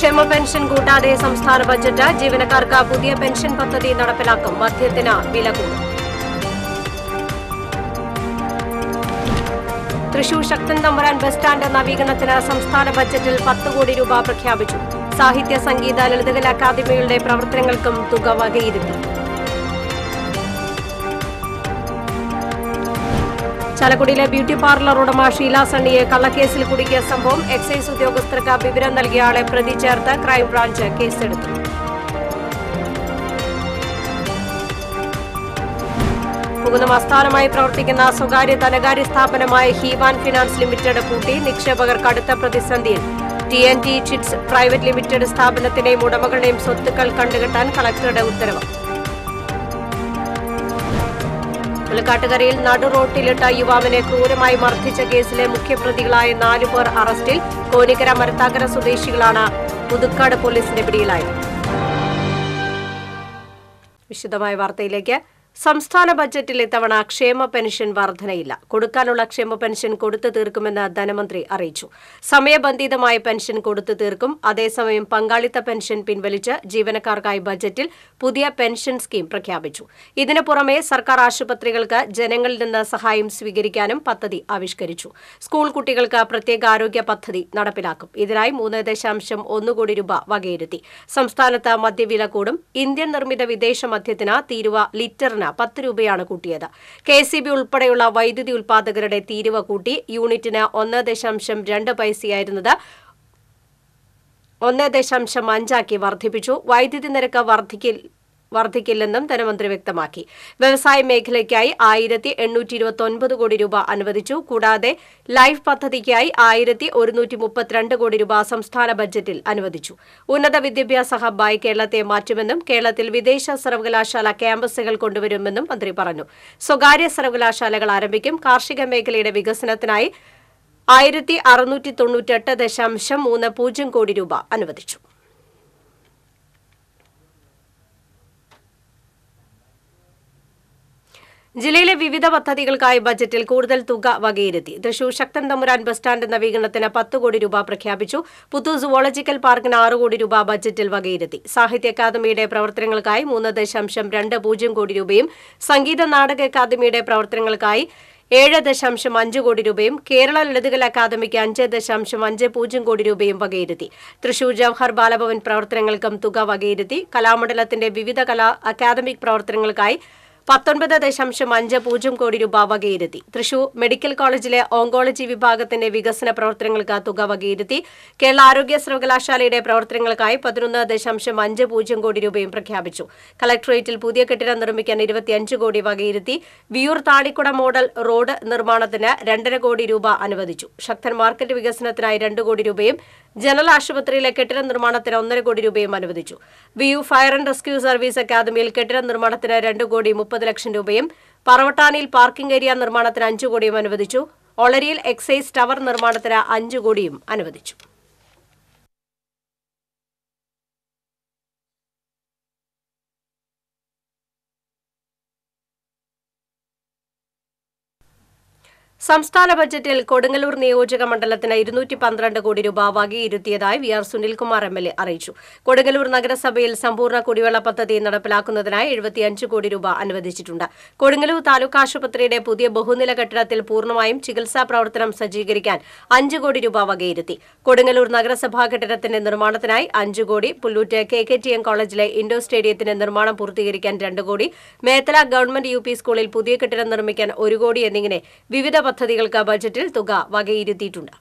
ക്ഷേമ പെൻഷൻ കൂട്ടാതെ സംസ്ഥാന ബജറ്റ് ജീവനക്കാർക്ക് പുതിയ പെൻഷൻ പദ്ധതി നടപ്പിലാക്കും മദ്യത്തിന് വില കൂടും തൃശൂർ ശക്തൻ തമ്പുരാൻ ബസ് സ്റ്റാൻഡ് നവീകരണത്തിന് സംസ്ഥാന ബജറ്റിൽ പത്ത് കോടി രൂപ പ്രഖ്യാപിച്ചു സാഹിത്യ സംഗീത ലളിതകല അക്കാദമികളുടെ പ്രവർത്തനങ്ങൾക്കും തുക വകയിരുത്തി ചാലക്കുടിയിലെ ബ്യൂട്ടി പാർലർ ഉടമ ഷീല സണ്ണിയെ കള്ളക്കേസിൽ കുടുക്കിയ സംഭവം എക്സൈസ് ഉദ്യോഗസ്ഥർക്ക് വിവരം നൽകിയ ആളെ പ്രതി ചേർത്ത് ക്രൈംബ്രാഞ്ച് കേസെടുത്തു പുകുന്നം ആസ്ഥാനമായി പ്രവർത്തിക്കുന്ന സ്വകാര്യ ധനകാര്യ സ്ഥാപനമായ ഹീവാൻ ഫിനാൻസ് ലിമിറ്റഡ് പൂട്ടി നിക്ഷേപകർ കടുത്ത പ്രതിസന്ധിയിൽ T N T chits private limited സ്ഥാപനത്തിന്റെയും ഉടമകളുടെയും സ്വത്തുക്കൾ കണ്ടുകെട്ടാൻ കളക്ടറുടെ ഉത്തരവ് പുലക്കാട്ടുകരയിൽ നടുറോട്ടിലിട്ട യുവാവിനെ ക്രൂരമായി മർദ്ദിച്ച കേസിലെ മുഖ്യപ്രതികളായ നാലുപേർ അറസ്റ്റിൽ കോനിക്കര മരത്താക്കര സ്വദേശികളാണ് പുതുക്കാട് പോലീസിന്റെ പിടിയിലായത് വിശദമായ വാർത്തയിലേക്ക് സംസ്ഥാന ബജറ്റിൽ ഇത്തവണ ക്ഷേമ പെൻഷൻ വർധനയില്ല കൊടുക്കാനുള്ള ക്ഷേമ പെൻഷൻ കൊടുത്തു തീർക്കുമെന്ന് ധനമന്ത്രി അറിയിച്ചു സമയബന്ധിതമായ പെൻഷൻ കൊടുത്തു തീർക്കും അതേസമയം പങ്കാളിത്ത പെൻഷൻ പിൻവലിച്ച് ജീവനക്കാർക്കായി ബജറ്റിൽ പുതിയ പെൻഷൻ സ്കീം പ്രഖ്യാപിച്ചു ഇതിനു പുറമെ സർക്കാർ ആശുപത്രികൾക്ക് ജനങ്ങളിൽ നിന്ന് സഹായം സ്വീകരിക്കാനും പദ്ധതി ആവിഷ്കരിച്ചു സ്കൂൾ കുട്ടികൾക്ക് പ്രത്യേക ആരോഗ്യ പദ്ധതി നടപ്പിലാക്കും ഇതിനായി മൂന്ന് ദശാംശം ഒന്ന് കോടി രൂപ വകയിരുത്തി സംസ്ഥാനത്ത് മദ്യവില കൂടും ഇന്ത്യൻ നിർമ്മിത വിദേശ മദ്യത്തിന് തീരുവ ലിറ്ററിന് പത്ത് രൂപയാണ് കൂട്ടിയത് കെ സി ബി ഉൾപ്പെടെയുള്ള വൈദ്യുതി ഉൽപാദകരുടെ തീരുവ കൂട്ടി യൂണിറ്റിന് ഒന്ന് ദശാംശം രണ്ട് പൈസയായിരുന്നത് ഒന്ന് ദശാംശം അഞ്ചാക്കി വർദ്ധിപ്പിച്ചു വൈദ്യുതി നിരക്ക് വർദ്ധിക്കിൽ വർദ്ധിക്കില്ലെന്നും ധനമന്ത്രി വ്യക്തമാക്കി വ്യവസായ മേഖലയ്ക്കായി ആയിരത്തി എണ്ണൂറ്റി ഇരുപത്തൊൻപത് കോടി രൂപ അനുവദിച്ചു കൂടാതെ ലൈഫ് പദ്ധതിക്കായി ആയിരത്തി ഒരുന്നൂറ്റി മുപ്പത്തിരണ്ട് കോടി രൂപ സംസ്ഥാന ബജറ്റിൽ അനുവദിച്ചു ഉന്നത വിദ്യാഭ്യാസ ഹബ്ബായി കേരളത്തെ മാറ്റുമെന്നും കേരളത്തിൽ വിദേശ സർവകലാശാല ക്യാമ്പസുകൾ കൊണ്ടുവരുമെന്നും മന്ത്രി പറഞ്ഞു സ്വകാര്യ സർവകലാശാലകൾ ആരംഭിക്കും കാർഷിക മേഖലയുടെ വികസനത്തിനായി ആയിരത്തി അറുന്നൂറ്റി തൊണ്ണൂറ്റെട്ട് ദശാംശം മൂന്ന് പൂജ്യം കോടി രൂപ അനുവദിച്ചു ജില്ലയിലെ വിവിധ പദ്ധതികൾക്കായി ബജറ്റിൽ കൂടുതൽ തുക വകയിരുത്തി തൃശൂർ ശക്തൻ തമ്പുരാൻ ബസ് സ്റ്റാൻഡ് നവീകരണത്തിന് പത്ത് കോടി രൂപ പ്രഖ്യാപിച്ചു പുത്തൂർ സുവോളജിക്കൽ പാർക്കിന് ആറ് കോടി രൂപ ബജറ്റിൽ വകയിരുത്തി സാഹിത്യ അക്കാദമിയുടെ പ്രവർത്തനങ്ങൾക്കായി മൂന്ന് ദശാംശം രണ്ട് പൂജ്യം കോടി രൂപയും സംഗീത നാടക അക്കാദമിയുടെ പ്രവർത്തനങ്ങൾക്കായി ഏഴ് ദശാംശം അഞ്ച് കോടി രൂപയും കേരള ലളിതകല അക്കാദമിക്ക് അഞ്ച് ദശാംശം അഞ്ച് പൂജ്യം കോടി രൂപയും വകയിരുത്തി തൃശൂർ ജവഹർ ബാലഭവൻ പ്രവർത്തനങ്ങൾക്കും തുക വകയിരുത്തി കലാമണ്ഡലത്തിന്റെ വിവിധ കലാ അക്കാദമിക് പ്രവർത്തനങ്ങൾക്കായി പത്തൊൻപത് ദശാംശം അഞ്ച് പൂജ്യം കോടി രൂപ വകയിരുത്തി തൃശൂർ മെഡിക്കൽ കോളേജിലെ ഓങ്കോളജി വിഭാഗത്തിന്റെ വികസന പ്രവർത്തനങ്ങൾക്ക് തുക വകയിരുത്തി കേരള ആരോഗ്യ സർവകലാശാലയുടെ പ്രവർത്തനങ്ങൾക്കായി പതിനൊന്ന് ദശാംശം അഞ്ച് പൂജ്യം കോടി രൂപയും പ്രഖ്യാപിച്ചു കളക്ടറേറ്റിൽ പുതിയ കെട്ടിടം നിർമ്മിക്കാൻ ഇരുപത്തിയഞ്ച് കോടി വകയിരുത്തി വിയൂർ താടിക്കുട മോഡൽ റോഡ് നിർമ്മാണത്തിന് രണ്ടര കോടി രൂപ അനുവദിച്ചു ശക്തൻ മാർക്കറ്റ് വികസനത്തിനായി രണ്ട് കോടി രൂപയും ജനറൽ ആശുപത്രിയിലെ കെട്ടിട നിർമ്മാണത്തിന് ഒന്നര കോടി രൂപയും അനുവദിച്ചു വിയു ഫയർ ആൻഡ് റെസ്ക്യൂ സർവീസ് അക്കാദമിയിൽ കെട്ടിട നിർമ്മാണത്തിന് രണ്ട് കോടി മുപ്പത് ലക്ഷം രൂപയും പറവട്ടാനിയിൽ പാർക്കിംഗ് ഏരിയ നിർമ്മാണത്തിന് അഞ്ചു കോടിയും അനുവദിച്ചു ഒളരിയിൽ എക്സൈസ് ടവർ നിർമ്മാണത്തിന് അഞ്ചു കോടിയും അനുവദിച്ചു സംസ്ഥാന ബജറ്റിൽ കൊടുങ്ങല്ലൂർ നിയോജക മണ്ഡലത്തിന് ഇരുന്നൂറ്റി പന്ത്രണ്ട് കോടി രൂപ വകയിരുത്തിയതായി V R Sunilkumar M L A അറിയിച്ചു കൊടുങ്ങല്ലൂർ നഗരസഭയിൽ സമ്പൂർണ്ണ കുടിവെള്ള പദ്ധതി നടപ്പിലാക്കുന്നതിനായി എഴുപത്തിയഞ്ച് കോടി രൂപ അനുവദിച്ചിട്ടുണ്ട് കൊടുങ്ങല്ലൂർ താലൂക്ക് ആശുപത്രിയുടെ പുതിയ ബഹുനില കെട്ടിടത്തിൽ പൂർണ്ണമായും ചികിത്സാ പ്രവർത്തനം സജ്ജീകരിക്കാൻ അഞ്ച് കോടി രൂപ വകയിരുത്തി കൊടുങ്ങല്ലൂർ നഗരസഭാ കെട്ടിടത്തിന്റെ നിർമ്മാണത്തിനായി അഞ്ച് കോടി Pullut K K T M കോളേജിലെ ഇൻഡോർ സ്റ്റേഡിയത്തിന്റെ നിർമ്മാണം പൂർത്തീകരിക്കാൻ രണ്ട് കോടി മേത്തല ഗവൺമെന്റ് യു പി സ്കൂളിൽ പുതിയ കെട്ടിടം നിർമ്മിക്കാൻ ഒരു കോടി എന്നിങ്ങനെ വിവിധ പദ്ധതികൾക്ക് ബജറ്റിൽ തുക വകയിരുത്തിയിട്ടുണ്ട്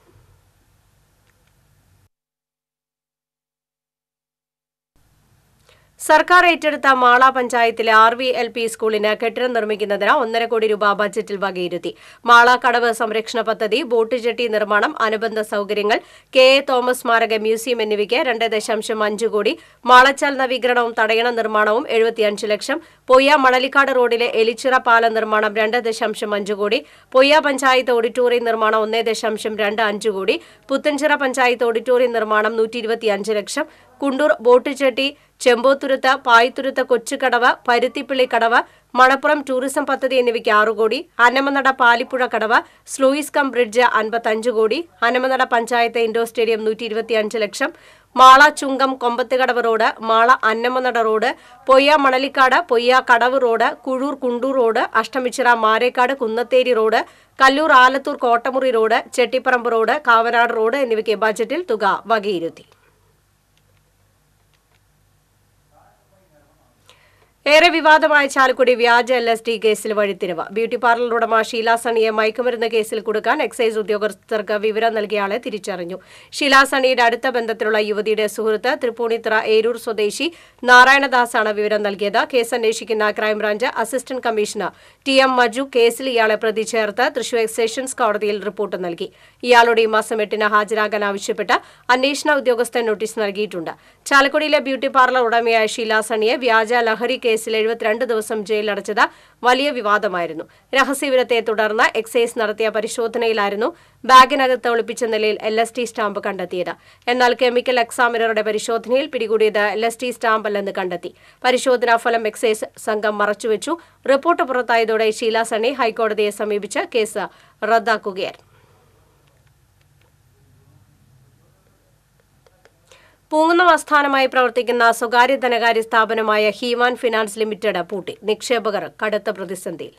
സർക്കാർ ഏറ്റെടുത്ത മാള പഞ്ചായത്തിലെ ആർ വി എൽ പി സ്കൂളിന് കെട്ടിടം നിർമ്മിക്കുന്നതിന് ഒന്നര കോടി രൂപ ബജറ്റിൽ വകയിരുത്തി മാള കടവ് സംരക്ഷണ പദ്ധതി ബോട്ട് ജെട്ടി നിർമ്മാണം അനുബന്ധ സൗകര്യങ്ങൾ കെ എ തോമസ് സ്മാരക മ്യൂസിയം എന്നിവയ്ക്ക് രണ്ട് ദശാംശം അഞ്ച് കോടി മാളച്ചാൽ നവീകരണവും തടയണ നിർമ്മാണവും എഴുപത്തിയഞ്ച് ലക്ഷം പൊയ്യ മണലിക്കാട് റോഡിലെ എലിച്ചിറ പാലം നിർമ്മാണം രണ്ട് ദശാംശം അഞ്ച് കോടി പൊയ്യ പഞ്ചായത്ത് ഓഡിറ്റോറിയം നിർമ്മാണം ഒന്ന് ദശാംശം രണ്ട് അഞ്ച് കോടി പുത്തൻചിറ പഞ്ചായത്ത് ഓഡിറ്റോറിയം നിർമ്മാണം നൂറ്റി ഇരുപത്തിയഞ്ച് ലക്ഷം Kundoor boat jetty Chembothuruthu Paythuruthu Kochukadavu Paruthippilly Kadavu Manappuram tourism പദ്ധതി എന്നിവയ്ക്ക് ആറു കോടി Annamanada Palippuzha Kadavu sluice cum bridge അൻപത്തഞ്ച് കോടി അന്നമനട പഞ്ചായത്ത് ഇൻഡോർ സ്റ്റേഡിയം നൂറ്റി ഇരുപത്തിയഞ്ച് ലക്ഷം Mala Chungam Kombathukadavu road Mala Annamanada road Poyya Manalikkad Poyya Kadavu road Kuzhur Kundoor road Ashtamichira Marekkad Kunnatheri road Kallur Alathur Kottamuri road Chettiparambu road Kavanad road എന്നിവയ്ക്ക് ബജറ്റിൽ തുക വകയിരുത്തി ഏറെ വിവാദമായ ചാലക്കുടി വ്യാജ എൽ എസ് ഡി കേസിൽ വഴിത്തിരിവ് ബ്യൂട്ടി പാർലർ ഉടമ ഷീല സണിയെ മയക്കുമരുന്ന് കേസിൽ കൊടുക്കാൻ എക്സൈസ് ഉദ്യോഗസ്ഥർക്ക് വിവരം നൽകിയ ആളെ തിരിച്ചറിഞ്ഞു ഷീല സണിയുടെ അടുത്ത ബന്ധത്തിലുള്ള യുവതിയുടെ സുഹൃത്ത് തൃപ്പൂണിത്തുറ ഏരൂർ സ്വദേശി നാരായണദാസാണ് വിവരം നൽകിയത് കേസ് അന്വേഷിക്കുന്ന crime branch assistant commissioner T M Maju കേസിൽ ഇയാളെ പ്രതി ചേർത്ത് തൃശൂർ സെഷൻസ് കോടതിയിൽ റിപ്പോർട്ട് നൽകി ഇയാളോട് ഈ മാസം എട്ടിന് ഹാജരാകാൻ ആവശ്യപ്പെട്ട് അന്വേഷണ ഉദ്യോഗസ്ഥൻ നോട്ടീസ് നൽകിയിട്ടുണ്ട് ചാലക്കുടിയിലെ ബ്യൂട്ടി പാർലർ ഉടമയായ ഷീല സണിയെ വ്യാജ ലഹരി കേസിൽ എഴുപത്തിരണ്ട് ദിവസം ജയിലിലടച്ചത് വലിയ വിവാദമായിരുന്നു രഹസ്യവിവരത്തെ തുടർന്ന് എക്സൈസ് നടത്തിയ പരിശോധനയിലായിരുന്നു ബാഗിനകത്ത് ഒളിപ്പിച്ച നിലയിൽ എൽ എസ് ടി സ്റ്റാമ്പ് കണ്ടെത്തിയത് എന്നാൽ കെമിക്കൽ എക്സാമിനറുടെ പരിശോധനയിൽ പിടികൂടിയത് എൽ എസ് ടി സ്റ്റാമ്പ് അല്ലെന്ന് കണ്ടെത്തി പരിശോധനാ ഫലം എക്സൈസ് സംഘം മറച്ചുവെച്ചു റിപ്പോർട്ട് പുറത്തായതോടെ ഷീല സണി ഹൈക്കോടതിയെ സമീപിച്ച് കേസ് റദ്ദാക്കുകയായിരുന്നു പൂങ്കുന്നം ആസ്ഥാനമായി പ്രവർത്തിക്കുന്ന സ്വകാര്യ ധനകാര്യ സ്ഥാപനമായ ഹീവാൻ ഫിനാൻസ് ലിമിറ്റഡ് പൂട്ടി നിക്ഷേപകർ കടുത്ത പ്രതിസന്ധിയിൽ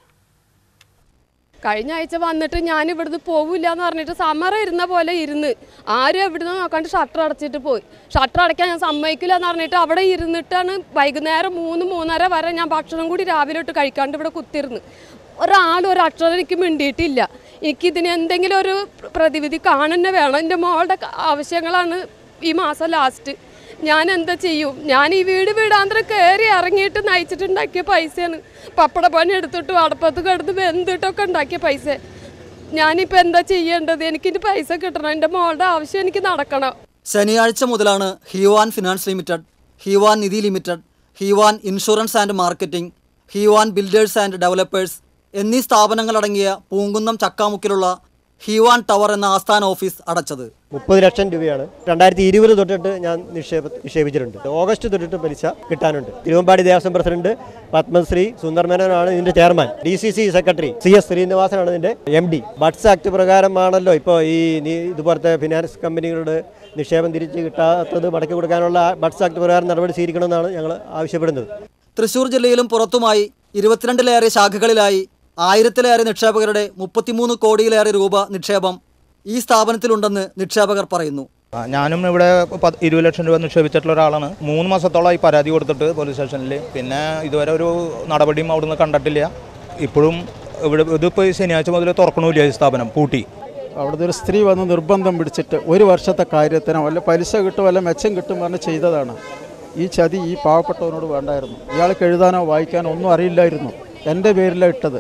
കഴിഞ്ഞ ആഴ്ച വന്നിട്ട് ഞാൻ ഇവിടുന്ന് പോവില്ല എന്ന് പറഞ്ഞിട്ട് സമറ ഇരുന്ന പോലെ ഇരുന്ന് ആരും എവിടുന്ന് നോക്കാണ്ട് ഷട്ടർ അടച്ചിട്ട് പോയി ഷട്ടർ അടയ്ക്കാൻ ഞാൻ സമ്മതിക്കില്ല എന്ന് പറഞ്ഞിട്ട് അവിടെ ഇരുന്നിട്ടാണ് വൈകുന്നേരം മൂന്ന് മൂന്നര വരെ ഞാൻ ഭക്ഷണം കൂടി രാവിലെ തൊട്ട് കഴിക്കാണ്ട് ഇവിടെ കുത്തിരുന്ന് ഒരാളും ഒരു അക്ഷരം എനിക്ക് മിണ്ടിയിട്ടില്ല എനിക്കിതിന് എന്തെങ്കിലും ഒരു പ്രതിവിധി കാണുന്നെ വേണം എൻ്റെ മോളുടെ ആവശ്യങ്ങളാണ് ഈ മാസം ലാസ്റ്റ് ഞാൻ എന്താ ചെയ്യും ഞാൻ ഈ വീട് വീടാന്തരം കയറി ഇറങ്ങിയിട്ട് നയിച്ചിട്ടുണ്ടാക്കിയ പൈസയാണ് പപ്പട പണി എടുത്തിട്ടും അടപ്പത്ത് കിടന്ന് വെന്തിട്ടൊക്കെ ഉണ്ടാക്കിയ പൈസ ഞാനിപ്പോൾ എന്താ ചെയ്യേണ്ടത് എനിക്കിൻ്റെ പൈസ കിട്ടണം എൻ്റെ മോളുടെ ആവശ്യം എനിക്ക് നടക്കണം ശനിയാഴ്ച മുതലാണ് Hivan finance limited Hivan Nidhi limited Hivan insurance and marketing Hivan builders and developers എന്നീ സ്ഥാപനങ്ങളടങ്ങിയ പൂങ്കുന്നം ചക്കാമുക്കിലുള്ള ഹിവാൻ ടവർ എന്ന ആസ്ഥാന ഓഫീസ് അടച്ചത് മുപ്പത് ലക്ഷം രൂപയാണ് രണ്ടായിരത്തി ഇരുപത് തൊട്ടിട്ട് ഞാൻ നിക്ഷേപ നിക്ഷേപിച്ചിട്ടുണ്ട് ഓഗസ്റ്റ് തൊട്ടിട്ട് പലിശ കിട്ടാനുണ്ട് തിരുവമ്പാടി ദേവസ്വം പ്രസിഡന്റ് പത്മശ്രീ സുന്ദർ മേനോനാണ് ഇതിന്റെ chairman D C C secretary C S ശ്രീനിവാസനാണ് ഇതിന്റെ എം ഡി ബഡ്സ് ആക്ട് പ്രകാരമാണല്ലോ ഇപ്പോൾ ഈ നീ- ഇതുപോലത്തെ ഫിനാൻസ് കമ്പനികളുടെ നിക്ഷേപം തിരിച്ച് കിട്ടാത്തത് മടക്കി കൊടുക്കാനുള്ള ബഡ്സ് ആക്ട് പ്രകാരം നടപടി സ്വീകരിക്കണമെന്നാണ് ഞങ്ങൾ ആവശ്യപ്പെടുന്നത് തൃശൂർ ജില്ലയിലും പുറത്തുമായി ഇരുപത്തിരണ്ടിലേറെ ശാഖകളിലായി ആയിരത്തിലേറെ നിക്ഷേപകരുടെ മുപ്പത്തിമൂന്ന് കോടിയിലേറെ രൂപ നിക്ഷേപം ഈ സ്ഥാപനത്തിലുണ്ടെന്ന് നിക്ഷേപകർ പറയുന്നു ആ, ഞാനും ഇവിടെ പത്ത് ഇരുപത് ലക്ഷം രൂപ നിക്ഷേപിച്ചിട്ടുള്ള ഒരാളാണ് മൂന്ന് മാസത്തോളമായി പരാതി കൊടുത്തിട്ട് പോലീസ് സ്റ്റേഷനിൽ പിന്നെ ഇതുവരെ ഒരു നടപടിയും അവിടുന്ന് കണ്ടിട്ടില്ല ഇപ്പോഴും ഇവിടെ ഇതിപ്പോൾ ശനിയാഴ്ച മുതൽ തുറക്കണില്ല ഈ സ്ഥാപനം പൂട്ടി അവിടുത്തെ ഒരു സ്ത്രീ വന്ന് നിർബന്ധം പിടിച്ചിട്ട് ഒരു വർഷത്തെ കാര്യത്തിന് വല്ല പലിശ കിട്ടും വല്ല മെച്ചം കിട്ടും പറഞ്ഞ് ചെയ്തതാണ് ഈ ചതി ഈ പാവപ്പെട്ടവനോട് വേണ്ടായിരുന്നു ഇയാൾക്ക് എഴുതാനോ വായിക്കാനോ ഒന്നും അറിയില്ലായിരുന്നു എൻ്റെ പേരിലാണ് ഇട്ടത്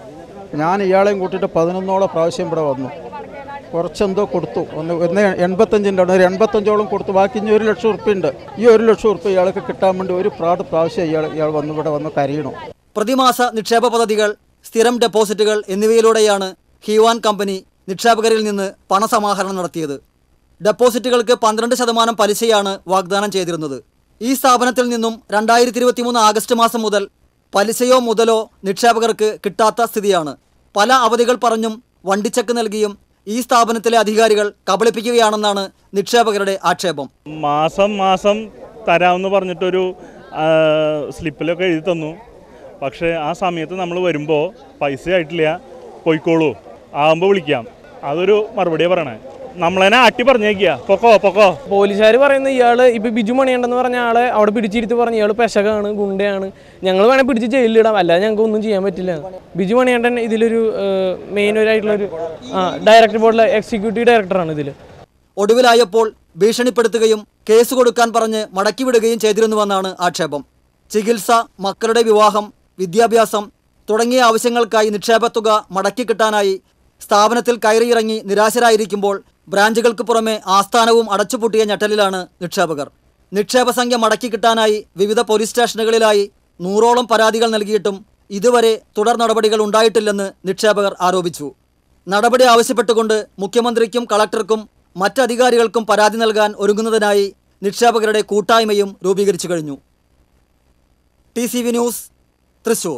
ഞാൻ ഇയാളെയും കൂട്ടിയിട്ട് പതിനൊന്നോളം പ്രാവശ്യം ഇവിടെ വന്നു കുറച്ചെന്തോ കൊടുത്തു ഒന്ന് ഒന്ന് എൺപത്തഞ്ചിൻ്റെ അവിടെ ഒരു എൺപത്തഞ്ചോളം കൊടുത്തു ബാക്കി ഇനി ഒരു ലക്ഷം ഉറുപ്പ്യുണ്ട് ഈ ഒരു ലക്ഷം ഉറുപ്പ്യ ഇയാൾക്ക് കിട്ടാൻ വേണ്ടി ഒരു പ്രാട് പ്രാവശ്യം ഇയാൾ ഇയാൾ വന്ന് ഇവിടെ വന്ന് കരയണു പ്രതിമാസ നിക്ഷേപ പദ്ധതികൾ സ്ഥിരം ഡെപ്പോസിറ്റുകൾ എന്നിവയിലൂടെയാണ് ഹിവാൻ കമ്പനി നിക്ഷേപകരിൽ നിന്ന് പണസമാഹരണം നടത്തിയത് ഡെപ്പോസിറ്റുകൾക്ക് പന്ത്രണ്ട് ശതമാനം പലിശയാണ് വാഗ്ദാനം ചെയ്തിരുന്നത് ഈ സ്ഥാപനത്തിൽ നിന്നും രണ്ടായിരത്തി ഇരുപത്തിമൂന്ന് ആഗസ്റ്റ് മാസം മുതൽ പലിശയോ മുതലോ നിക്ഷേപകർക്ക് കിട്ടാത്ത സ്ഥിതിയാണ് പല അവധികൾ പറഞ്ഞും വണ്ടിച്ചെക്ക് നൽകിയും ഈ സ്ഥാപനത്തിലെ അധികാരികൾ കബളിപ്പിക്കുകയാണെന്നാണ് നിക്ഷേപകരുടെ ആക്ഷേപം മാസം മാസം തരാമെന്ന് പറഞ്ഞിട്ടൊരു ആ, സ്ലിപ്പിലൊക്കെ എഴുതി തന്നു പക്ഷേ ആ സമയത്ത് നമ്മൾ വരുമ്പോൾ പൈസ ആയിട്ടില്ല പോയിക്കോളൂ ആകുമ്പോൾ വിളിക്കാം അതൊരു മറുപടിയാണ് പറയണേ നമ്മളതിനെ ആട്ടി പറഞ്ഞേക്കുക പൊക്കോ പൊക്കോ പോലീസുകാർ പറയുന്ന ഇയാള് ഇപ്പൊ ബിജു മണിയുണ്ടെന്ന് പറഞ്ഞ ആളെ അവിടെ പിടിച്ചിരുത്തി പറഞ്ഞ ഇയാൾ പെശകാണ് ഗുണ്ടയാണ് ഞങ്ങൾ വേണേൽ പിടിച്ച് ജയിലിലിടാം അല്ലാതെ ഞങ്ങൾക്ക് ഒന്നും ചെയ്യാൻ പറ്റില്ല ബിജു മണിയണ്ടൻ ഇതിലൊരു മെയിൻ ഒരു ആയിട്ടുള്ള ഒരു ഡയറക്ടർ ബോർഡിലെ എക്സിക്യൂട്ടീവ് ഡയറക്ടറാണ് ഇതിൽ ഒടുവിലായപ്പോൾ ഭീഷണിപ്പെടുത്തുകയും കേസ് കൊടുക്കാൻ പറഞ്ഞ് മടക്കിവിടുകയും ചെയ്തിരുന്നുവെന്നാണ് ആക്ഷേപം ചികിത്സ മക്കളുടെ വിവാഹം വിദ്യാഭ്യാസം തുടങ്ങിയ ആവശ്യങ്ങൾക്കായി നിക്ഷേപത്തുക മടക്കി കിട്ടാനായി സ്ഥാപനത്തിൽ കയറിയിറങ്ങി നിരാശരായിരിക്കുമ്പോൾ ബ്രാഞ്ചുകൾക്ക് പുറമെ ആസ്ഥാനവും അടച്ചുപൂട്ടിയ ഞെട്ടലിലാണ് നിക്ഷേപകർ നിക്ഷേപ സംഖ്യ മടക്കി കിട്ടാനായി വിവിധ പോലീസ് സ്റ്റേഷനുകളിലായി നൂറോളം പരാതികൾ നൽകിയിട്ടും ഇതുവരെ തുടർ നടപടികൾ ഉണ്ടായിട്ടില്ലെന്ന് നിക്ഷേപകർ ആരോപിച്ചു നടപടി ആവശ്യപ്പെട്ടുകൊണ്ട് മുഖ്യമന്ത്രിക്കും കളക്ടർക്കും മറ്റധികാരികൾക്കും പരാതി നൽകാൻ ഒരുങ്ങുന്നതിനായി നിക്ഷേപകരുടെ കൂട്ടായ്മയും രൂപീകരിച്ചു കഴിഞ്ഞു T C V news Thrissur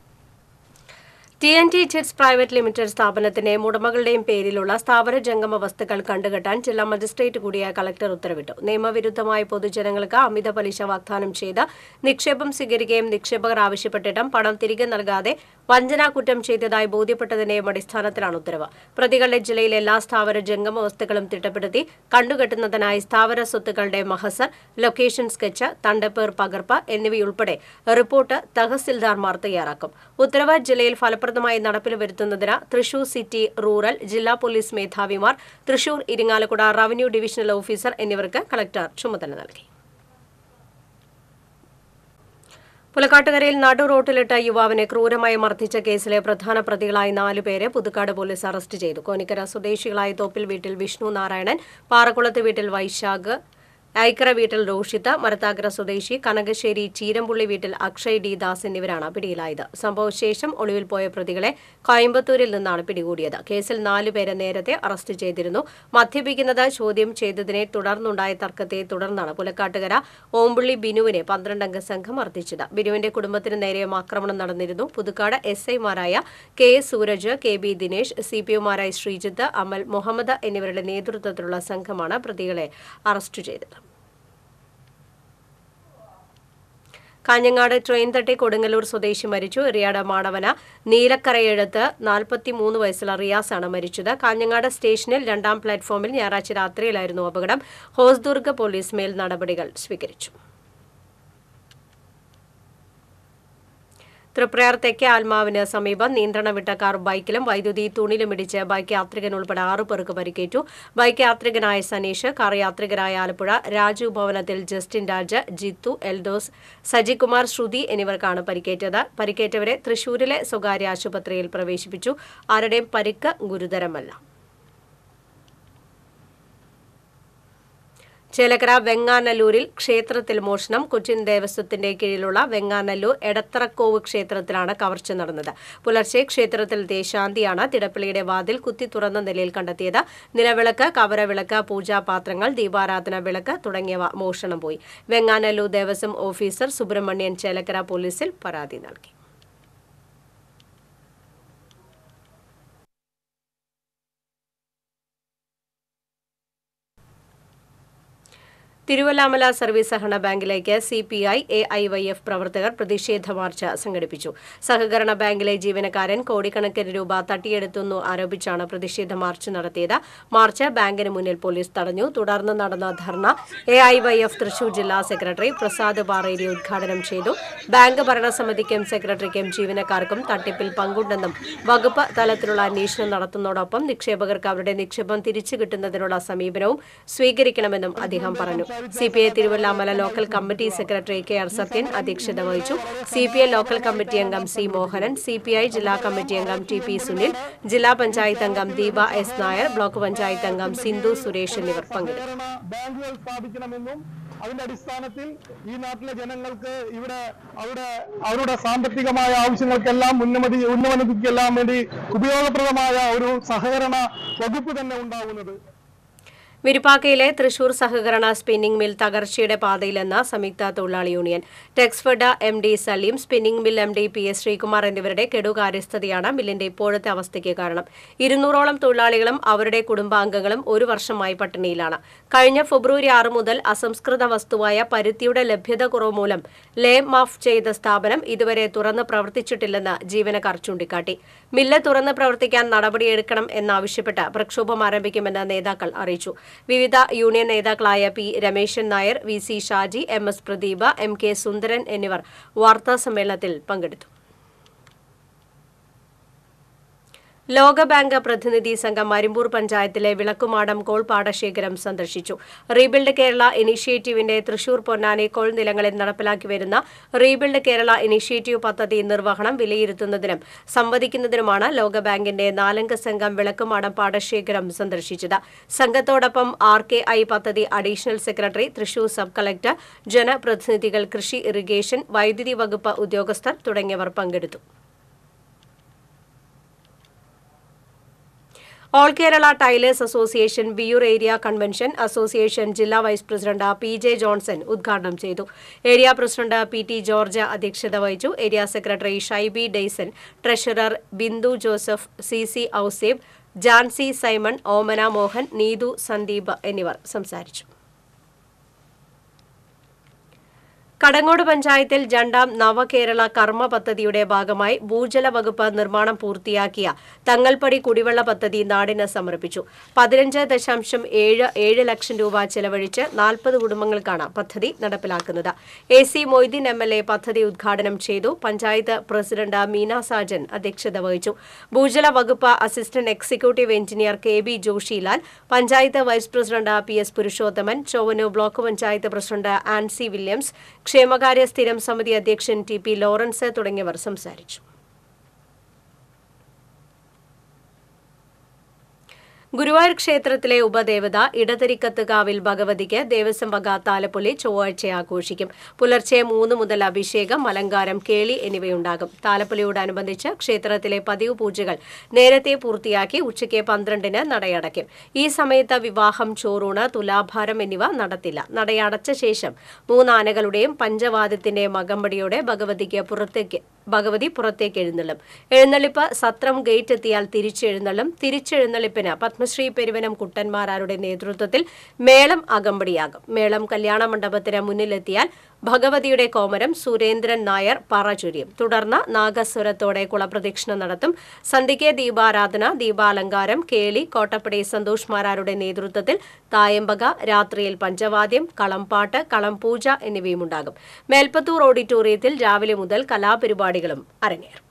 T N T chits private limited സ്ഥാപനത്തിന്റെ ഉടമകളുടെയും പേരിലുള്ള സ്ഥാപന ജംഗമ വസ്തുക്കൾ കണ്ടുകെട്ടാൻ ജില്ലാ മജിസ്ട്രേറ്റ് കൂടിയായ കളക്ടർ ഉത്തരവിട്ടു നിയമവിരുദ്ധമായി പൊതുജനങ്ങൾക്ക് അമിത പലിശ വാഗ്ദാനം ചെയ്ത് നിക്ഷേപം സ്വീകരിക്കുകയും നിക്ഷേപകർ ആവശ്യപ്പെട്ടിട്ടും പണം തിരികെ നൽകാതെ വഞ്ചനാ കുറ്റം ചെയ്തതായി ബോധ്യപ്പെട്ടതിന്റെയും അടിസ്ഥാനത്തിലാണ് ഉത്തരവ് പ്രതികളുടെ ജില്ലയിലെ എല്ലാ സ്ഥാവര ജംഗമ വസ്തുക്കളും തിട്ടപ്പെടുത്തി കണ്ടുകെട്ടുന്നതിനായി സ്ഥാവര സ്വത്തുക്കളുടെ മഹസർ ലൊക്കേഷൻ സ്കെച്ച് തണ്ടപ്പേർ പകർപ്പ് എന്നിവയുൾപ്പെടെ റിപ്പോർട്ട് തഹസിൽദാർമാർ തയ്യാറാക്കും ഉത്തരവ് ജില്ലയിൽ ഫലപ്രദമായി നടപ്പിൽ വരുത്തുന്നതിന് തൃശൂർ സിറ്റി റൂറൽ ജില്ലാ പോലീസ് മേധാവിമാർ Thrissur Irinjalakuda revenue divisional officer എന്നിവർക്ക് കളക്ടർ ചുമതല നൽകി പുലക്കാട്ടുകരയിൽ നടു റോട്ടിലിട്ട യുവാവിനെ ക്രൂരമായി മർദ്ദിച്ച കേസിലെ പ്രധാന പ്രതികളായ നാലുപേരെ പുതുക്കാട് പോലീസ് അറസ്റ്റ് ചെയ്തു കോനിക്കര സ്വദേശികളായ തോപ്പിൽ വീട്ടിൽ വിഷ്ണു നാരായണൻ പാറക്കുളത്ത് വീട്ടിൽ വൈശാഖ് ഐക്കര വീട്ടിൽ റോഷിത്ത് മരത്താക്കര സ്വദേശി കനകശ്ശേരി ചീരമ്പുള്ളി വീട്ടിൽ അക്ഷയ് ഡി ദാസ് എന്നിവരാണ് പിടിയിലായത് സംഭവശേഷം ഒളിവിൽ പോയ പ്രതികളെ കോയമ്പത്തൂരിൽ നിന്നാണ് പിടികൂടിയത് കേസിൽ നാലുപേരെ നേരത്തെ അറസ്റ്റ് ചെയ്തിരുന്നു മദ്യപിക്കുന്നത് ചോദ്യം ചെയ്തതിനെ തുടർന്നുണ്ടായ തർക്കത്തെ തുടർന്നാണ് പുലക്കാട്ടുകര ഓമ്പുള്ളി ബിനുവിനെ പന്ത്രണ്ടംഗ സംഘം മർദ്ദിച്ചത് ബിനുവിന്റെ കുടുംബത്തിന് നേരെയും ആക്രമണം നടന്നിരുന്നു പുതുക്കാട് എസ് ഐമാരായ K S Sooraj K B Dinesh C P ഒമാരായ ശ്രീജിത്ത് അമൽ മുഹമ്മദ് എന്നിവരുടെ നേതൃത്വത്തിലുള്ള സംഘമാണ് പ്രതികളെ അറസ്റ്റ് ചെയ്തത് കാഞ്ഞങ്ങാട് ട്രെയിൻ തട്ടി കൊടുങ്ങല്ലൂർ സ്വദേശി മരിച്ചു എറിയാട് മാടവന നീലക്കരയെഴുത്ത് നാൽപ്പത്തിമൂന്ന് വയസ്സുള്ള റിയാസാണ് മരിച്ചത് കാഞ്ഞങ്ങാട് സ്റ്റേഷനിൽ രണ്ടാം പ്ലാറ്റ്ഫോമിൽ ഞായറാഴ്ച രാത്രിയിലായിരുന്നു അപകടം ഹോസ്ദുർഗ് പോലീസ് മേൽ നടപടികൾ സ്വീകരിച്ചു തൃപ്രയാർ തെക്കേ ആത്മാവിന് സമീപം നിയന്ത്രണം വിട്ട കാർ ബൈക്കിലും വൈദ്യുതി തൂണിലും ഇടിച്ച് ബൈക്ക് യാത്രികൻ ഉൾപ്പെടെ ആറു പേർക്ക് പരിക്കേറ്റു ബൈക്ക് യാത്രികനായ സനീഷ് കാർ യാത്രികരായ ആലപ്പുഴ രാജു ഭവനത്തിൽ ജസ്റ്റിൻ രാജ് ജിത്തു എൽദോസ് സജികുമാർ ശ്രുതി എന്നിവർക്കാണ് പരിക്കേറ്റത് പരിക്കേറ്റവരെ തൃശൂരിലെ സ്വകാര്യ ആശുപത്രിയിൽ പ്രവേശിപ്പിച്ചു ആരുടെയും പരിക്ക് ഗുരുതരമല്ല ചേലക്കര വെങ്ങാനല്ലൂരിൽ ക്ഷേത്രത്തിൽ മോഷണം കൊച്ചിൻ ദേവസ്വത്തിന്റെ കീഴിലുള്ള വെങ്ങാനല്ലൂർ എടത്തറക്കോവ് ക്ഷേത്രത്തിലാണ് കവർച്ച നടന്നത് പുലർച്ചെ ക്ഷേത്രത്തിൽ ദേശാന്തിയാണ് തിടപ്പള്ളിയുടെ വാതിൽ കുത്തി തുറന്ന നിലയിൽ കണ്ടെത്തിയത് നിലവിളക്ക് കവരവിളക്ക് പൂജാപാത്രങ്ങൾ ദീപാരാധന വിളക്ക് തുടങ്ങിയവ മോഷണം പോയി വെങ്ങാനല്ലൂർ ദേവസ്വം ഓഫീസർ സുബ്രഹ്മണ്യൻ ചേലക്കര പോലീസിൽ പരാതി നൽകി തിരുവല്ലാമല സർവീസ് സഹകരണ ബാങ്കിലേക്ക് C P I A I Y F പ്രവർത്തകർ പ്രതിഷേധ മാർച്ച് സംഘടിപ്പിച്ചു സഹകരണ ബാങ്കിലെ ജീവനക്കാരൻ കോടിക്കണക്കിന് രൂപ തട്ടിയെടുത്തെന്നു ആരോപിച്ചാണ് പ്രതിഷേധ മാർച്ച് നടത്തിയത് മാർച്ച് ബാങ്കിന് മുന്നിൽ പോലീസ് തടഞ്ഞു തുടർന്ന് നടന്ന dharna A I Y F Thrissur ജില്ലാ സെക്രട്ടറി പ്രസാദ് പാറേരി ഉദ്ഘാടനം ചെയ്തു ബാങ്ക് ഭരണസമിതിക്കും സെക്രട്ടറിക്കും ജീവനക്കാർക്കും തട്ടിപ്പിൽ പങ്കുണ്ടെന്നും വകുപ്പ് തലത്തിലുള്ള അന്വേഷണം നടത്തുന്നതോടൊപ്പം നിക്ഷേപകർക്ക് അവരുടെ നിക്ഷേപം തിരിച്ചു കിട്ടുന്നതിനുള്ള സമീപനവും സ്വീകരിക്കണമെന്നും അദ്ദേഹം പറഞ്ഞു C P I Thiruvillwamala local committee secretary K R Sathyan അധ്യക്ഷത വഹിച്ചു C P I local committee അംഗം C Mohanan C P I ജില്ലാ കമ്മിറ്റി അംഗം ടി പി സുനിൽ ജില്ലാ പഞ്ചായത്ത് അംഗം ദീപ എസ് നായർ ബ്ലോക്ക് പഞ്ചായത്ത് അംഗം സിന്ധു സുരേഷ് എന്നിവർ പങ്കെടുത്തു ബാങ്കുകൾ സ്ഥാപിക്കണമെന്നും അതിന്റെ അടിസ്ഥാനത്തിൽ ഈ നാട്ടിലെ ജനങ്ങൾക്ക് ഇവിടെ അവിടെ അവരുടെ സാമ്പത്തികമായ ആവശ്യങ്ങൾക്കെല്ലാം ഉന്നമതി ഉന്നമനതിക്കെല്ലാം വേണ്ടി ഉപയോഗപ്രദമായ ഒരു സഹകരണ വകുപ്പ് തന്നെ ഉണ്ടാവുന്നത് വിരിപ്പാക്കയിലെ തൃശൂർ സഹകരണ സ്പിന്നിംഗ് മിൽ തകർച്ചയുടെ പാതയിലെന്ന സംയുക്ത തൊഴിലാളി union Texfed M D Saleem spinning mill M D P S Sreekumar എന്നിവരുടെ കെടുകാര്യസ്ഥതയാണ് മില്ലിന്റെ ഇപ്പോഴത്തെ അവസ്ഥയ്ക്ക് കാരണം ഇരുന്നൂറോളം തൊഴിലാളികളും അവരുടെ കുടുംബാംഗങ്ങളും ഒരു വർഷമായി പട്ടിണിയിലാണ് കഴിഞ്ഞ ഫെബ്രുവരി ആറ് മുതൽ അസംസ്കൃത വസ്തുവായ പരുത്തിയുടെ ലഭ്യത കുറവ് മൂലം ലേം ഓഫ് ചെയ്ത സ്ഥാപനം ഇതുവരെ തുറന്ന് പ്രവർത്തിച്ചിട്ടില്ലെന്ന് ജീവനക്കാർ ചൂണ്ടിക്കാട്ടി മില്ല് തുറന്ന് പ്രവർത്തിക്കാൻ നടപടിയെടുക്കണം എന്നാവശ്യപ്പെട്ട് പ്രക്ഷോഭം ആരംഭിക്കുമെന്ന് നേതാക്കൾ അറിയിച്ചു വിവിധ യൂണിയൻ നേതാക്കളായ P Rameshan Nair V C Shaji M S Pradeepa M K Sundaran എന്നിവർ വാർത്താസമ്മേളനത്തിൽ പങ്കെടുത്തു ലോകബാങ്ക് പ്രതിനിധി സംഘം മരിമ്പൂർ പഞ്ചായത്തിലെ വിളക്കുമാടം കോൾ പാടശേഖരം സന്ദർശിച്ചു റീബിൽഡ് കേരള ഇനിഷ്യേറ്റീവിന്റെ തൃശൂർ പൊന്നാനി കോൾ നിലങ്ങളിൽ നടപ്പിലാക്കി വരുന്ന റീബിൽഡ് കേരള ഇനിഷ്യേറ്റീവ് പദ്ധതി നിർവഹണം വിലയിരുത്തുന്നതിനും സംവദിക്കുന്നതിനുമാണ് ലോകബാങ്കിന്റെ നാലംഗ സംഘം വിളക്കുമാടം പാടശേഖരം സന്ദർശിച്ചത് സംഘത്തോടൊപ്പം ആർ കെ ഐ പദ്ധതി additional secretary Thrissur sub collector ജനപ്രതിനിധികൾ കൃഷി ഇറിഗേഷൻ വൈദ്യുതി വകുപ്പ് ഉദ്യോഗസ്ഥർ തുടങ്ങിയവർ പങ്കെടുത്തു all Kerala tailors association Viyyur area convention association ജില്ലാ vice president P J Johnson ഉദ്ഘാടനം ചെയ്തു area president P T George അധ്യക്ഷത വഹിച്ചു area secretary Shaiby Daison treasurer Bindu Joseph C C Ouseph Jancy Simon Omana Mohan Neethu Sandeep എന്നിവർ സംസാരിച്ചു കടങ്ങോട് പഞ്ചായത്തിൽ രണ്ടാം നവകേരള കർമ്മ പദ്ധതിയുടെ ഭാഗമായി ഭൂജല വകുപ്പ് നിർമ്മാണം പൂർത്തിയാക്കിയ തങ്ങൾപ്പടി കുടിവെള്ള പദ്ധതി നാടിന് സമർപ്പിച്ചു പതിനഞ്ച് ദശാംശം ഏഴ് ഏഴ് ലക്ഷം രൂപ ചെലവഴിച്ച് നാൽപ്പത് കുടുംബങ്ങൾക്കാണ് പദ്ധതി നടപ്പിലാക്കുന്നത് A C Moideen M L A പദ്ധതി ഉദ്ഘാടനം ചെയ്തു പഞ്ചായത്ത് പ്രസിഡന്റ് മീന സാജൻ അധ്യക്ഷത വഹിച്ചു ഭൂജല വകുപ്പ് assistant executive engineer K B Joshilal panchayat vice president P S Purushothaman Chowannur block panchayat president Ancy Williams ക്ഷേമകാര്യ സ്ഥിരം സമിതി അധ്യക്ഷൻ ടി പി ലോറൻസ് തുടങ്ങിയവർ സംസാരിച്ചു ഗുരുവായൂർ ക്ഷേത്രത്തിലെ ഉപദേവത ഇടതരിക്കത്തുകാവിൽ ഭഗവതിക്ക് ദേവസ്വം വക താലപ്പൊലി ചൊവ്വാഴ്ച ആഘോഷിക്കും പുലർച്ചെ മൂന്ന് മുതൽ അഭിഷേകം അലങ്കാരം കേളി എന്നിവയുണ്ടാകും താലപ്പൊലിയോടനുബന്ധിച്ച് ക്ഷേത്രത്തിലെ പതിവ് പൂജകൾ നേരത്തെ പൂർത്തിയാക്കി ഉച്ചയ്ക്ക് പന്ത്രണ്ടിന് നടയടയ്ക്കും ഈ സമയത്ത് വിവാഹം ചോറൂണ് തുലാഭാരം എന്നിവ നടത്തില്ല നടയടച്ച ശേഷം മൂന്നാനകളുടെയും പഞ്ചവാദ്യത്തിന്റെയും അകമ്പടിയോടെ ഭഗവതിക്ക് പുറത്തേക്ക് ഭഗവതി പുറത്തേക്ക് എഴുന്നള്ളും എഴുന്നള്ളിപ്പ് സത്രം ഗേറ്റ് എത്തിയാൽ തിരിച്ചെഴുന്നള്ളും തിരിച്ചെഴുന്നള്ളിപ്പിന് പത്മശ്രീ പെരുവനം കുട്ടന്മാരാരുടെ നേതൃത്വത്തിൽ മേളം അകമ്പടിയാകും മേളം കല്യാണ മണ്ഡപത്തിന് മുന്നിലെത്തിയാൽ ഭഗവതിയുടെ കോമരം സുരേന്ദ്രൻ നായർ പറ ചൊരിയും തുടർന്ന് നാഗസ്വരത്തോടെ കുളപ്രദക്ഷിണ നടത്തും സന്ധ്യയ്ക്ക് ദീപാരാധന ദീപാലങ്കാരം കേളി കോട്ടപ്പടി സന്തോഷ് മാരാരുടെ നേതൃത്വത്തിൽ തായമ്പക രാത്രിയിൽ പഞ്ചവാദ്യം കളംപാട്ട് കളംപൂജ എന്നിവയുമുണ്ടാകും മേൽപ്പത്തൂർ ഓഡിറ്റോറിയത്തിൽ രാവിലെ മുതൽ കലാപരിപാടികളും അരങ്ങേറും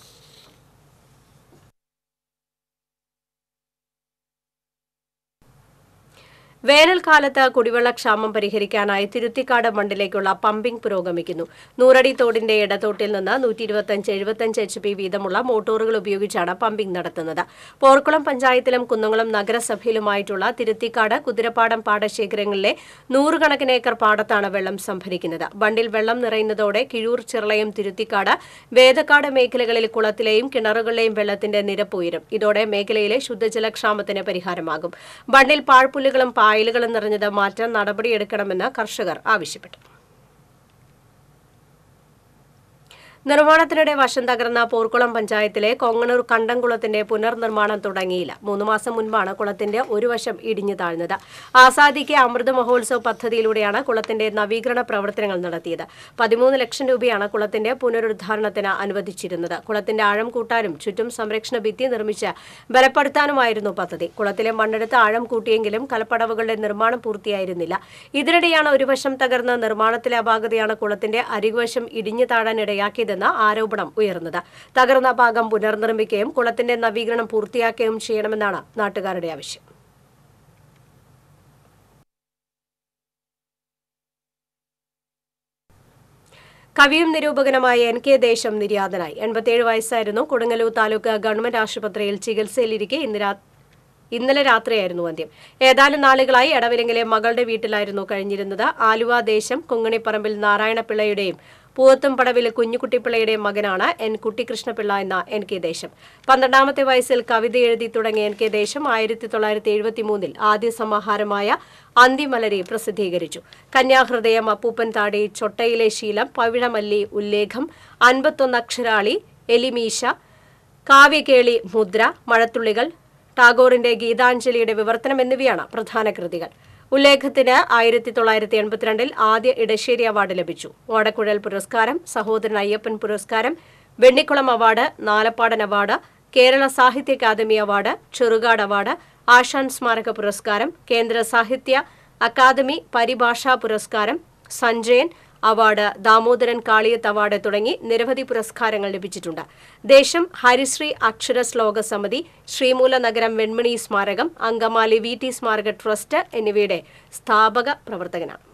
വേനൽക്കാലത്ത് കുടിവെള്ളക്ഷാമം പരിഹരിക്കാനായി തിരുത്തിക്കാട് മണ്ഡിലേക്കുള്ള പമ്പിംഗ് പുരോഗമിക്കുന്നു നൂറടി തോടിന്റെ ഇടത്തോട്ടിൽ നിന്ന് നൂറ്റി ഇരുപത്തഞ്ച് എഴുപത്തഞ്ച് എച്ച് പി വീതമുള്ള മോട്ടോറുകൾ ഉപയോഗിച്ചാണ് പമ്പിംഗ് നടത്തുന്നത് പോർക്കുളം പഞ്ചായത്തിലും കുന്നംകുളം നഗരസഭയിലുമായിട്ടുള്ള തിരുത്തിക്കാട് കുതിരപ്പാടം പാടശേഖരങ്ങളിലെ നൂറുകണക്കിന് ഏക്കർ പാടത്താണ് വെള്ളം സംഭരിക്കുന്നത് ബണ്ടിൽ വെള്ളം നിറയുന്നതോടെ കിഴൂർ ചിറളയും തിരുത്തിക്കാട് വേദക്കാട് മേഖലകളിൽ കുളത്തിലെയും കിണറുകളിലെയും വെള്ളത്തിന്റെ നിരപ്പ് ഉയരും ഇതോടെ മേഖലയിലെ ശുദ്ധജലക്ഷാമത്തിന് പരിഹാരമാകും ബണ്ടിൽ പാഴ്പുല്ലുകളും പായലുകളും നിറഞ്ഞത് മാറ്റാൻ നടപടിയെടുക്കണമെന്ന് കർഷകർ ആവശ്യപ്പെട്ടു നിർമ്മാണത്തിനിടെ വശം തകർന്ന പോർക്കുളം പഞ്ചായത്തിലെ കൊങ്ങണൂർ കണ്ടംകുളത്തിന്റെ പുനർനിർമ്മാണം തുടങ്ങിയില്ല മൂന്ന് മാസം മുൻപാണ് കുളത്തിന്റെ ഒരു വശം ഇടിഞ്ഞു താഴ്ന്നത് ആസാദിക്ക് അമൃത് മഹോത്സവ് പദ്ധതിയിലൂടെയാണ് കുളത്തിന്റെ നവീകരണ പ്രവർത്തനങ്ങൾ നടത്തിയത് പതിമൂന്ന് ലക്ഷം രൂപയാണ് കുളത്തിന്റെ പുനരുദ്ധാരണത്തിന് അനുവദിച്ചിരുന്നത് കുളത്തിന്റെ ആഴം കൂട്ടാനും ചുറ്റും സംരക്ഷണ ഭിത്തി നിർമ്മിച്ച് ബലപ്പെടുത്താനുമായിരുന്നു പദ്ധതി കുളത്തിലെ മണ്ണെടുത്ത് ആഴം കൂട്ടിയെങ്കിലും കലപ്പടവുകളുടെ നിർമ്മാണം പൂർത്തിയായിരുന്നില്ല ഇതിനിടെയാണ് ഒരു വശം തകർന്ന നിർമ്മാണത്തിലെ അപാകതയാണ് കുളത്തിന്റെ അരികുവശം ഇടിഞ്ഞു താഴാൻ ഇടയാക്കിയതെന്ന ആരോപണം ഉയർന്നത് തകർന്ന ഭാഗം പുനർനിർമ്മിക്കുകയും കുളത്തിന്റെ നവീകരണം പൂർത്തിയാക്കുകയും ചെയ്യണമെന്നാണ് നാട്ടുകാരുടെ ആവശ്യം കവിയും നിരൂപകനുമായ എൻ കെ ദേശം നിര്യാതനായി എൺപത്തിയേഴ് വയസ്സായിരുന്നു കൊടുങ്ങല്ലൂർ താലൂക്ക് ഗവൺമെന്റ് ആശുപത്രിയിൽ ചികിത്സയിലിരിക്കെ ഇന്ന് രാ ഇന്നലെ രാത്രിയായിരുന്നു അന്ത്യം ഏതാനും നാളുകളായി എടവിലെങ്കിലെ മകളുടെ വീട്ടിലായിരുന്നു കഴിഞ്ഞിരുന്നത് ആലുവ ദേശം കുങ്ങണിപ്പറമ്പിൽ നാരായണപിള്ളയുടെയും പൂവത്തും പടവിലെ കുഞ്ഞുകുട്ടിപ്പിള്ളയുടെയും മകനാണ് എൻ കുട്ടികൃഷ്ണപിള്ള എന്ന എൻ കെ ദേശം പന്ത്രണ്ടാമത്തെ വയസ്സിൽ കവിത എഴുതി തുടങ്ങിയ എൻ കെ ദേശം ആയിരത്തി തൊള്ളായിരത്തി എഴുപത്തി മൂന്നിൽ ആദ്യ സമാഹാരമായ അന്തിമലരി പ്രസിദ്ധീകരിച്ചു കന്യാഹൃദയം അപ്പൂപ്പൻ താടി ചൊട്ടയിലെ ശീലം പവിഴമല്ലി ഉല്ലേഖം അൻപത്തൊന്ന് അക്ഷരാളി എലിമീശ കാവ്യകേളി മുദ്ര മഴത്തുള്ളികൾ ടാഗോറിന്റെ ഗീതാഞ്ജലിയുടെ വിവർത്തനം എന്നിവയാണ് പ്രധാന കൃതികൾ ഉല്ലേഖത്തിന് ആയിരത്തി തൊള്ളായിരത്തി എൺപത്തിരണ്ടിൽ ആദ്യ ഇടശ്ശേരി അവാർഡ് ലഭിച്ചു ഓടക്കുഴൽ പുരസ്കാരം സഹോദരൻ അയ്യപ്പൻ പുരസ്കാരം Vennikulam award Nalappadan award Kerala Sahitya Akademi award Cherukad award Asan സ്മാരക പുരസ്കാരം കേന്ദ്ര സാഹിത്യ അക്കാദമി പരിഭാഷാ പുരസ്കാരം സഞ്ജയൻ അവാർഡ് ദാമോദരൻ കാളിയത്ത് അവാർഡ് തുടങ്ങി നിരവധി പുരസ്കാരങ്ങൾ ലഭിച്ചിട്ടുണ്ട് ദേശം ഹരിശ്രീ അക്ഷര ശ്ലോക സമിതി ശ്രീമൂല നഗരം വെൺമണി സ്മാരകം അങ്കമാലി വി ടി സ്മാരക ട്രസ്റ്റ് എന്നിവയുടെ സ്ഥാപക പ്രവർത്തകനാണ്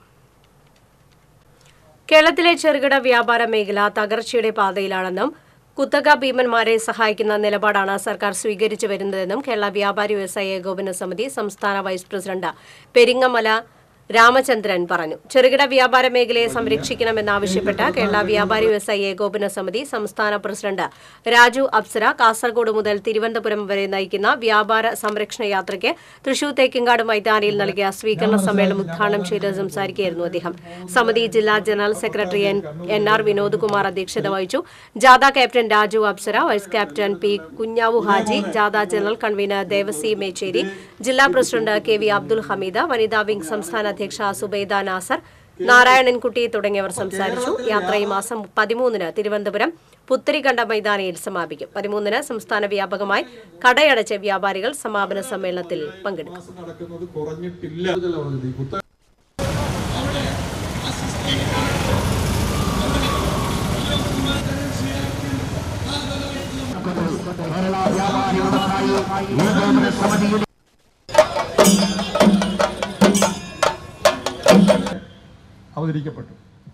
കേരളത്തിലെ ചെറുകിട വ്യാപാര മേഖല തകർച്ചയുടെ പാതയിലാണെന്നും കുത്തക ഭീമന്മാരെ സഹായിക്കുന്ന നിലപാടാണ് സർക്കാർ സ്വീകരിച്ചു വരുന്നതെന്നും കേരള വ്യാപാരി വ്യവസായ ഏകോപന സമിതി സംസ്ഥാന വൈസ് പ്രസിഡന്റ് പെരിങ്ങമല രാമചന്ദ്രൻ പറഞ്ഞു ചെറുകിട വ്യാപാര മേഖലയെ സംരക്ഷിക്കണമെന്നാവശ്യപ്പെട്ട് കേരള വ്യാപാരി വ്യവസായി ഏകോപന സമിതി സംസ്ഥാന പ്രസിഡന്റ് രാജു അപ്സര കാസർഗോഡ് മുതൽ തിരുവനന്തപുരം വരെ നയിക്കുന്ന വ്യാപാര സംരക്ഷണ യാത്രയ്ക്ക് തൃശൂർ തേക്കിങ്കാട് മൈതാനിയിൽ നൽകിയ സ്വീകരണ സമ്മേളനം ഉദ്ഘാടനം ചെയ്ത് സംസാരിക്കുകയായിരുന്നു അദ്ദേഹം സമിതി ജില്ലാ general secretary N N R Vinod Kumar അധ്യക്ഷത വഹിച്ചു ജാഥ captain Raju Apsara vice captain P Kunjavu Haji ജാഥ ജനറൽ കൺവീനർ ദേവസി മേച്ചേരി ജില്ലാ president K V Abdul Hameed വനിതാ വിംഗ് സംസ്ഥാന അധ്യക്ഷ സുബൈദ നാസർ നാരായണൻകുട്ടി തുടങ്ങിയവർ സംസാരിച്ചു യാത്ര ഈ മാസം പതിമൂന്നിന് തിരുവനന്തപുരം പുത്തരിക്കണ്ട മൈതാനിയിൽ സമാപിക്കും പതിമൂന്നിന് സംസ്ഥാന വ്യാപകമായി കടയടച്ച വ്യാപാരികൾ സമാപന സമ്മേളനത്തിൽ പങ്കെടുക്കും നടക്കുന്നത് കുറഞ്ഞിട്ടില്ല അവതരിക്കപ്പെട്ടു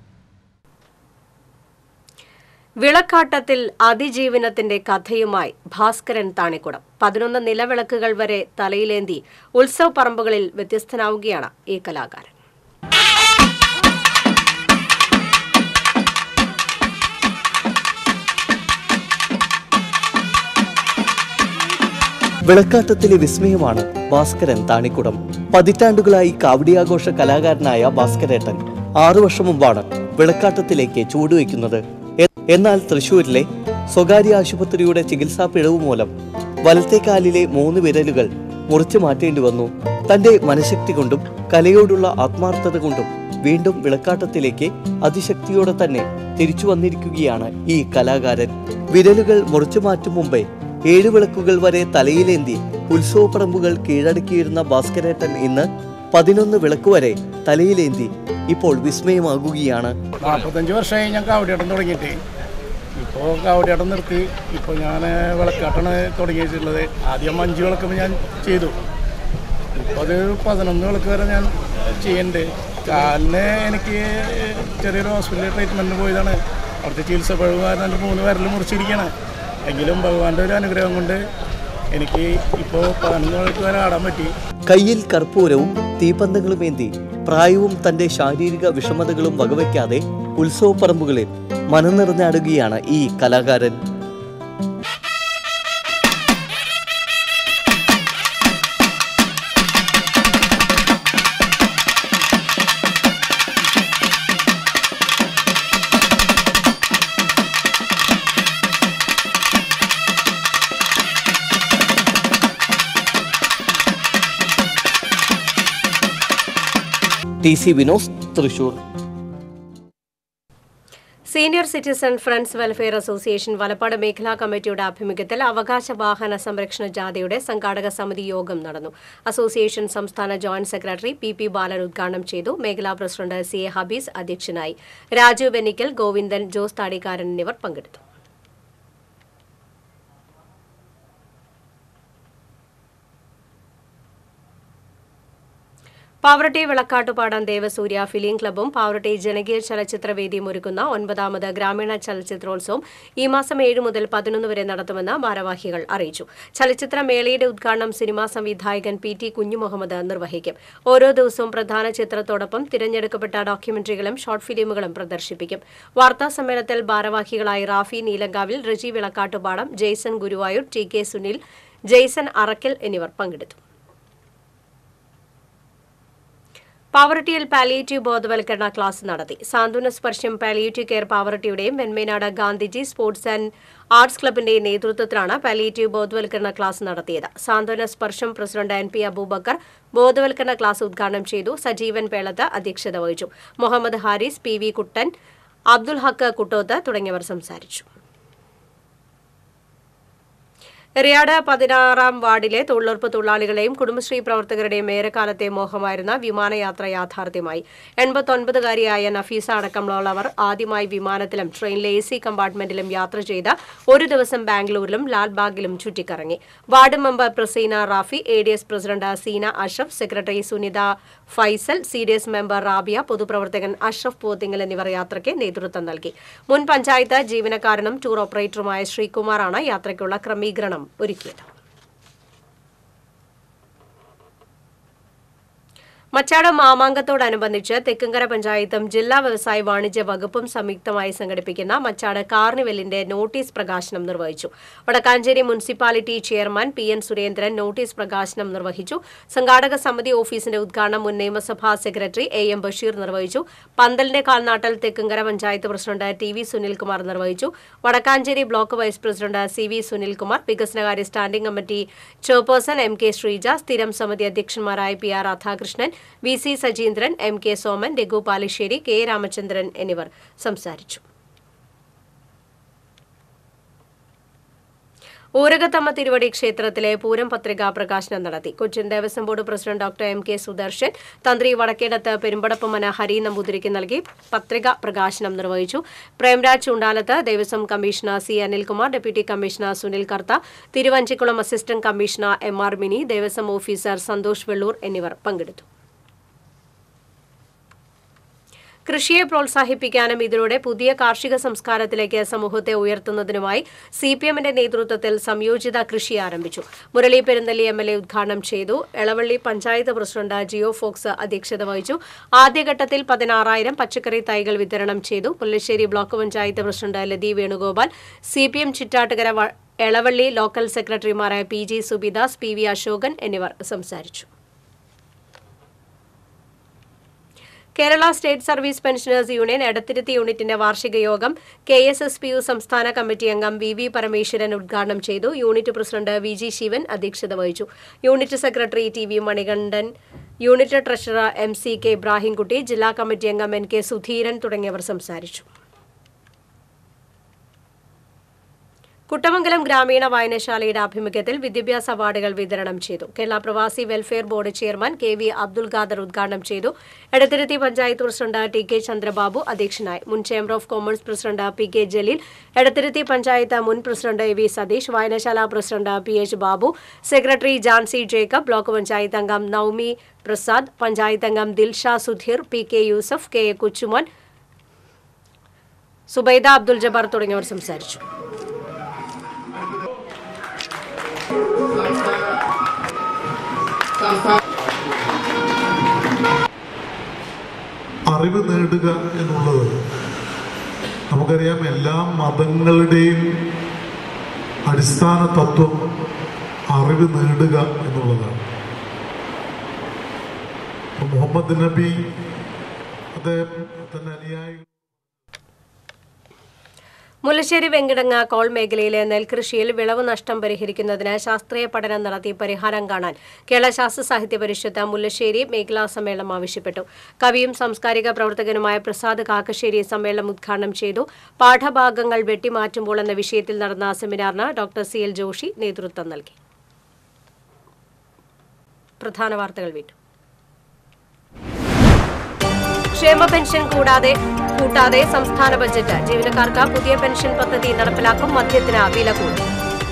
വിളക്കാട്ടത്തിൽ അതിജീവനത്തിന്റെ കഥയുമായി ഭാസ്കരൻ താണിക്കുടം പതിനൊന്ന് നിലവിളക്കുകൾ വരെ തലയിലേന്തി ഉത്സവ പറമ്പുകളിൽ വ്യത്യസ്തനാവുകയാണ് ഈ കലാകാരൻ വിളക്കാട്ടത്തിലെ വിസ്മയമാണ് ഭാസ്കരൻ താണിക്കുടം പതിറ്റാണ്ടുകളായി കാവടിയാഘോഷ കലാകാരനായ ഭാസ്കരേട്ടൻ ആറു വർഷം മുമ്പാണ് വിളക്കാട്ടത്തിലേക്ക് ചുവടുവെക്കുന്നത് എ- എന്നാൽ തൃശൂരിലെ സ്വകാര്യ ആശുപത്രിയുടെ ചികിത്സാ പിഴവ് മൂലം വലത്തെ കാലിലെ മൂന്ന് വിരലുകൾ മുറിച്ചു മാറ്റേണ്ടി വന്നു തന്റെ മനഃശക്തി കൊണ്ടും കലയോടുള്ള ആത്മാർത്ഥത കൊണ്ടും വീണ്ടും വിളക്കാട്ടത്തിലേക്ക് അതിശക്തിയോടെ തന്നെ തിരിച്ചു വന്നിരിക്കുകയാണ് ഈ കലാകാരൻ വിരലുകൾ മുറിച്ചു മാറ്റും മുമ്പേ ഏഴു വിളക്കുകൾ വരെ തലയിലേന്തി ഉത്സവപ്പറമ്പുകൾ കീഴടക്കിയിരുന്ന ഭാസ്കരേട്ടൻ ഇന്ന് പതിനൊന്ന് വിളക്ക് വരെ തലയിലേന്തി ഇപ്പോൾ വിസ്മയമാകുകയാണ് നാൽപ്പത്തഞ്ച് വർഷമായി ഞാൻ കാവടിയാട്ടം തുടങ്ങിയിട്ട് ഇപ്പോൾ കാവടിയാട്ടം നിർത്തി ഇപ്പോൾ ഞാൻ വിളക്കാട്ടാണ് തുടങ്ങിയിട്ടുള്ളത് ആദ്യം അഞ്ച് വിളക്കുമ്പോൾ ഞാൻ ചെയ്തു ഇപ്പോൾ അത് പതിനൊന്ന് വിളക്ക് വരെ ഞാൻ ചെയ്യുന്നുണ്ട് കാലിന് എനിക്ക് ചെറിയൊരു ഹോസ്പിറ്റലിൽ ട്രീറ്റ്മെൻറ്റിന് പോയതാണ് അവിടുത്തെ ചികിത്സ പഴവ് കാരണം എൻ്റെ മൂന്ന് വിരൽ മുറിച്ചിരിക്കുകയാണ് എങ്കിലും ഭഗവാന്റെ ഒരു അനുഗ്രഹം കൊണ്ട് എനിക്ക് ഇപ്പോൾ പതിനൊന്ന് വിളക്ക് വരെ ആടാൻ പറ്റി കയ്യിൽ കർപ്പൂരവും തീപന്തങ്ങളുമേന്തി പ്രായവും തന്റെ ശാരീരിക വിഷമതകളും വകവയ്ക്കാതെ ഉത്സവപ്പറമ്പുകളിൽ മനം നിറഞ്ഞാടുകയാണ് ഈ കലാകാരൻ T C Vinos Thrissur senior citizen friends welfare association Valappad മേഖലാ കമ്മിറ്റിയുടെ ആഭിമുഖ്യത്തിൽ അവകാശ വാഹന സംരക്ഷണ ജാഥയുടെ സംഘാടക സമിതി യോഗം നടന്നു അസോസിയേഷൻ സംസ്ഥാന joint secretary P P Balan ഉദ്ഘാടനം ചെയ്തു മേഖലാ പ്രസിഡന്റ് സി എ ഹബീസ് അധ്യക്ഷനായി രാജു വെന്നിക്കൽ ഗോവിന്ദൻ ജോസ് താടിക്കാരൻ എന്നിവർ പങ്കെടുത്തു പാവറട്ടി വിളക്കാട്ടുപാടം ദേവസൂര്യ ഫിലിം ക്ലബ്ബും പാവറട്ടി ജനകീയ ചലച്ചിത്രവേദിയും ഒരുക്കുന്ന ഒൻപതാമത് ഗ്രാമീണ ചലച്ചിത്രോത്സവം ഈ മാസം ഏഴ് മുതൽ പതിനൊന്ന് വരെ നടത്തുമെന്ന് ഭാരവാഹികൾ അറിയിച്ചു ചലച്ചിത്ര മേളയുടെ ഉദ്ഘാടനം സിനിമാ സംവിധായകൻ പി ടി കുഞ്ഞുമുഹമ്മദ് നിർവഹിക്കും ഓരോ ദിവസവും പ്രധാന ചിത്രത്തോടൊപ്പം തിരഞ്ഞെടുക്കപ്പെട്ട ഡോക്യുമെന്ററികളും ഷോർട്ട് ഫിലിമുകളും പ്രദർശിപ്പിക്കും വാർത്താ സമ്മേളനത്തിൽ ഭാരവാഹികളായി റാഫി നീലങ്കാവിൽ റജി വിളക്കാട്ടുപാടം ജെയ്സൺ ഗുരുവായൂർ ടി കെ സുനിൽ ജെയ്സൺ അറക്കൽ എന്നിവർ പങ്കെടുത്തു പാവറട്ടിയിൽ പാലിയേറ്റീവ് ബോധവൽക്കരണ ക്ലാസ് നടത്തി സാന്ത്വന സ്പർശം പാലിയേറ്റീവ് കെയർ പാവറട്ടിയുടെയും Venmenad Gandhiji sports and arts ക്ലബിന്റെയും നേതൃത്വത്തിലാണ് പാലിയേറ്റീവ് ബോധവൽക്കരണ ക്ലാസ് നടത്തിയത് സാന്ത്വന സ്പർശം പ്രസിഡന്റ് എൻ പി അബൂബക്കർ ബോധവൽക്കരണ ക്ലാസ് ഉദ്ഘാടനം ചെയ്തു സജീവൻ പേളത്ത് അധ്യക്ഷത വഹിച്ചു മുഹമ്മദ് ഹാരിസ് പി വി കുട്ടൻ അബ്ദുൽ ഹക്ക് കുട്ടോത്ത് തുടങ്ങിയവർ സംസാരിച്ചു എറിയാട് പതിനാറാം വാർഡിലെ തൊഴിലുറപ്പ് തൊഴിലാളികളെയും കുടുംബശ്രീ പ്രവർത്തകരുടെയും ഏറെക്കാലത്തെ മോഹമായിരുന്ന വിമാനയാത്ര യാഥാർത്ഥ്യമായി എൺപത്തൊൻപതുകാരിയായ നഫീസ അടക്കമുള്ളവർ ആദ്യമായി വിമാനത്തിലും ട്രെയിനിലെ എ സി കമ്പാർട്ട്മെന്റിലും യാത്ര ചെയ്ത് ഒരു ദിവസം ബാംഗ്ലൂരിലും ലാൽബാഗിലും ചുറ്റിക്കറങ്ങി ward member Praseena Rafi A D S president Seena Ashraf secretary Sunitha Faisal C D S member Rabiya പൊതുപ്രവർത്തകൻ അഷ്റഫ് പോത്തിങ്ങൽ എന്നിവർ യാത്രയ്ക്ക് നേതൃത്വം നൽകി മുൻ പഞ്ചായത്ത് ജീവനക്കാരനും ടൂർ ഓപ്പറേറ്ററുമായ ശ്രീകുമാറാണ് യാത്രയ്ക്കുള്ള ക്രമീകരണം ഒരുക്കിയത് മച്ചാട് മാമാങ്കത്തോടനുബന്ധിച്ച് തെക്കുംകര പഞ്ചായത്തും ജില്ലാ വ്യവസായ വാണിജ്യ വകുപ്പും സംയുക്തമായി സംഘടിപ്പിക്കുന്ന മച്ചാട് കാർണിവലിന്റെ നോട്ടീസ് പ്രകാശനം നിർവഹിച്ചു Wadakkanchery municipality chairman P N Surendran notice പ്രകാശനം നിർവഹിച്ചു സംഘാടക സമിതി ഓഫീസിന്റെ ഉദ്ഘാടനം മുൻ നിയമസഭാ സെക്രട്ടറി എ എം ബഷീർ നിർവഹിച്ചു പന്തലിന്റെ കാൽനാട്ടൽ Thekkumkara panchayat president T V Sunilkumar നിർവഹിച്ചു Wadakkanchery block vice president C V Sunilkumar വികസനകാര്യ standing committee chairperson M K Sreeja സ്ഥിരം സമിതി അധ്യക്ഷന്മാരായ P R Radhakrishnan V C Sajeendran M K Soman Raghu Palissery K Ramachandran എന്നിവർ സംസാരിച്ചു ഊരകത്തമ്മ തിരുവടി ക്ഷേത്രത്തിലെ പൂരം പത്രികാ പ്രകാശനം നടത്തി Cochin Devaswom board president doctor M K Sudarshan തന്ത്രി വടക്കേടത്ത് പെരുമ്പടപ്പമന ഹരി നമ്പൂതിരിക്ക് നൽകി പത്രിക പ്രകാശനം നിർവഹിച്ചു Premraj ചൂണ്ടാലത്ത് Devaswom commissioner C Anilkumar deputy commissioner Sunil Kartha Thiruvanchikulam assistant commissioner M R Mini Devaswom officer Santhosh Vellur എന്നിവർ പങ്കെടുത്തു കൃഷിയെ പ്രോത്സാഹിപ്പിക്കാനും ഇതിലൂടെ പുതിയ കാർഷിക സംസ്കാരത്തിലേക്ക് സമൂഹത്തെ ഉയർത്തുന്നതിനുമായി സി പി എമ്മിന്റെ നേതൃത്വത്തിൽ സംയോജിത കൃഷി ആരംഭിച്ചു Murali Perunthalli M L A ഉദ്ഘാടനം ചെയ്തു എളവള്ളി പഞ്ചായത്ത് പ്രസിഡന്റ് ജിയോ ഫോക്സ് അധ്യക്ഷത വഹിച്ചു ആദ്യഘട്ടത്തിൽ പതിനാറായിരം പച്ചക്കറി തൈകൾ വിതരണം ചെയ്തു Pullassery block panchayat president Lathi Venugopal C P M Chittattukara വ- എളവള്ളി ലോക്കൽ സെക്രട്ടറിമാരായ P G Subidas P V Ashokan എന്നിവർ സംസാരിച്ചു Kerala state service pensioners union Edathiruthi യൂണിറ്റിന്റെ വാർഷിക യോഗം K S S P U സംസ്ഥാന കമ്മിറ്റി അംഗം വി വി പരമേശ്വരൻ ഉദ്ഘാടനം ചെയ്തു unit president V G Sivan അധ്യക്ഷത വഹിച്ചു unit secretary T V Manikandan unit treasurer M C K Ibrahimkutty ജില്ലാ കമ്മിറ്റി അംഗം എൻ കെ സുധീരൻ തുടങ്ങിയവർ സംസാരിച്ചു കുട്ടമംഗലം ഗ്രാമീണ വായനശാലയുടെ ആഭിമുഖ്യത്തിൽ വിദ്യാഭ്യാസ അവാർഡുകൾ വിതരണം ചെയ്തു കേരള പ്രവാസി welfare board chairman K V Abdul Khader ഉദ്ഘാടനം ചെയ്തു Edathiruthi panchayat president T K Chandrababu അധ്യക്ഷനായി മുൻ chamber of commerce president P K Jaleel Edathiruthi panchayat മുൻ പ്രസിഡന്റ് എ വി സതീഷ് വായനശാല president P H Babu secretary Jancy Jacob block panchayat അംഗം നൌമി പ്രസാദ് പഞ്ചായത്ത് അംഗം Dilsha Sudheer P K Yusuf K A Kochumon Subaida Abdul Jabbar തുടങ്ങിയവർ സംസാരിച്ചു അറിവ് നേടുക എന്നുള്ളത് നമുക്കറിയാം എല്ലാ മതങ്ങളുടെയും അടിസ്ഥാന തത്വം അറിവ് നേടുക എന്നുള്ളതാണ് ഇപ്പൊ മുഹമ്മദ് നബി അദ്ദേഹം തന്റെ അനുയായികൾ മുല്ലശ്ശേരി വെങ്കിടങ്ങ കോൾ മേഖലയിലെ നെൽകൃഷിയിൽ വിളവ് നഷ്ടം പരിഹരിക്കുന്നതിന് ശാസ്ത്രീയ പഠനം നടത്തി പരിഹാരം കാണാൻ കേരള ശാസ്ത്ര സാഹിത്യ പരിഷത്ത് മുല്ലശ്ശേരി മേഖലാ സമ്മേളനം ആവശ്യപ്പെട്ടു കവിയും സാംസ്കാരിക പ്രവർത്തകനുമായ പ്രസാദ് കാക്കശ്ശേരി സമ്മേളനം ഉദ്ഘാടനം ചെയ്തു പാഠഭാഗങ്ങൾ വെട്ടിമാറ്റുമ്പോൾ എന്ന വിഷയത്തിൽ നടന്ന സെമിനാറിന് ഡോക്ടർ സി എൽ ജോഷി നേതൃത്വം നൽകി പ്രധാന വാർത്തകൾ വീണ്ടും ക്ഷേമ പെൻഷൻ കൂടാതെ കൂട്ടാതെ സംസ്ഥാന ബജറ്റ് ജീവനക്കാർക്ക് പുതിയ പെൻഷൻ പദ്ധതി നടപ്പിലാക്കും മദ്യത്തിന് വില കൂടി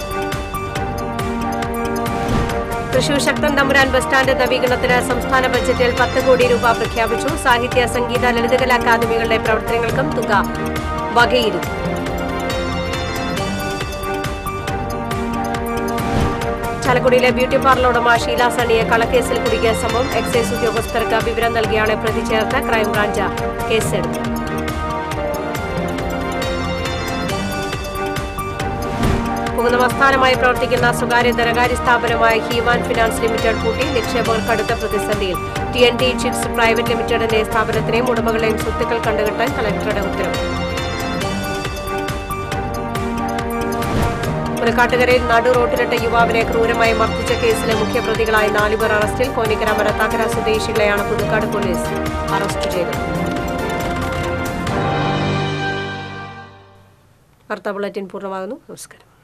തൃശൂർ ശക്തൻ തമ്പുരാൻ ബസ് സ്റ്റാൻഡ് നവീകരണത്തിന് സംസ്ഥാന ബജറ്റിൽ പത്ത് കോടി രൂപ പ്രഖ്യാപിച്ചു സാഹിത്യ സംഗീത ലളിതകലാ അക്കാദമികളുടെ പ്രവർത്തനങ്ങൾക്കും തുക വകയിരുത്തി ചാലക്കുടിയിലെ ബ്യൂട്ടി പാർലർ ഉടമ ഷീല സണിയെ കളക്കേസിൽ കുടുക്കിയ സംഭവം എക്സൈസ് ഉദ്യോഗസ്ഥർക്ക് വിവരം നൽകിയാണ് പ്രതി ചേർത്ത് ക്രൈംബ്രാഞ്ച് കേസെടുത്തു പുകുന്നമസ്ഥാനമായി പ്രവർത്തിക്കുന്ന സ്വകാര്യ ധനകാര്യ സ്ഥാപനമായ ഹീമാൻ ഫിനാൻസ് ലിമിറ്റഡ് പൂട്ടി നിക്ഷേപകർ കടുത്ത പ്രതിസന്ധിയിൽ T N T chits private ലിമിറ്റഡിന്റെ സ്ഥാപനത്തിനെയും ഉടമകളെയും സ്വത്തുക്കൾ കണ്ടുകെട്ടാൻ കലക്ടറുടെ ഉത്തരവ് പുലക്കാട്ടുകരയിൽ നടു റോട്ടിലിട്ട യുവാവിനെ ക്രൂരമായി മർദ്ദിച്ച കേസിലെ മുഖ്യപ്രതികളായ നാലുപേർ അറസ്റ്റിൽ കോന്നിക്കര മരത്താക്കര സ്വദേശികളെയാണ് പുതുക്കാട് പോലീസ് അറസ്റ്റ് ചെയ്തത് വാർത്താ ബുള്ളറ്റിൻ പൂർണ്ണമാകുന്നു നമസ്കാരം